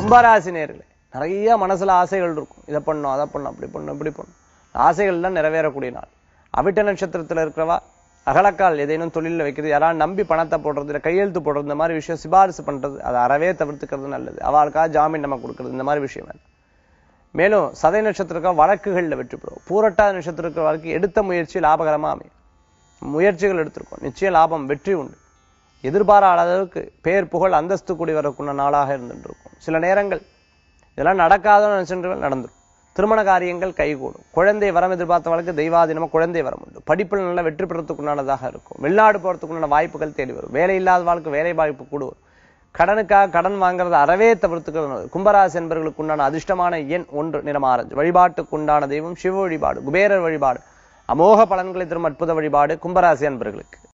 கும்பராசி நேர்களே நிறைய மனசுல ஆசைகள் இருக்கும் இதை பண்ணும் அதை பண்ணும் அப்படி பண்ணும் இப்படி பண்ணும் ஆசைகள்லாம் நிறைவேறக்கூடிய நாள் அவிட்ட நட்சத்திரத்துல இருக்கிறவா அகலக்கால் ஏதேனும் தொழிலில் வைக்கிறது யாராவது நம்பி பணத்தை போடுறது இல்லை கையெழுத்து போடுறது இந்த மாதிரி விஷயம் சிபாரிசு பண்றது அதை அறவே தவிர்த்துக்கிறது நல்லது அவளுக்காக ஜாமீன் நம்ம கொடுக்கறது இந்த மாதிரி விஷயம் வேண்டாம் மேலும் சதை நட்சத்திரக்க வழக்குகள்ல வெற்றி பெறும் பூரட்டாத நட்சத்திரக்க வழக்கு எடுத்த முயற்சி லாபகரமா அமையும் முயற்சிகள் எடுத்திருக்கோம் நிச்சயம் லாபம் வெற்றி உண்டு எதிர்பாராத அளவுக்கு பேர் புகழ் அந்தஸ்து கூடி வரக்கூடிய நாளாக இருந்துட்டு இருக்கும் சில நேரங்கள் இதெல்லாம் நடக்காதன்னு நினைச்சுட்டு நடந்துரும் திருமண காரியங்கள் கைகூடும் குழந்தை வரம் எதிர்பார்த்தவளுக்கு தெய்வாதீனமா குழந்தை வரம் உண்டு படிப்பில் நல்ல வெற்றி பெறத்துக்குண்டானதாக இருக்கும் வெளிநாடு போறதுக்குண்டான வாய்ப்புகள் தேடி வரும் வேலை இல்லாதவாளுக்கு வேலை வாய்ப்பு கூடுவரும் கடனுக்காக கடன் வாங்குறது அறவே தவிர்த்துக்கிறது நல்லது. கும்பராசி என்பவர்களுக்கு உண்டான அதிர்ஷ்டமான எண் ஒன்று நிறம் ஆரஞ்சு வழிபாட்டுக்கு உண்டான தெய்வம் சிவ வழிபாடு குபேரர் வழிபாடு அமோக பலன்களை தரும் அற்புத வழிபாடு கும்பராசி என்பவர்களுக்கு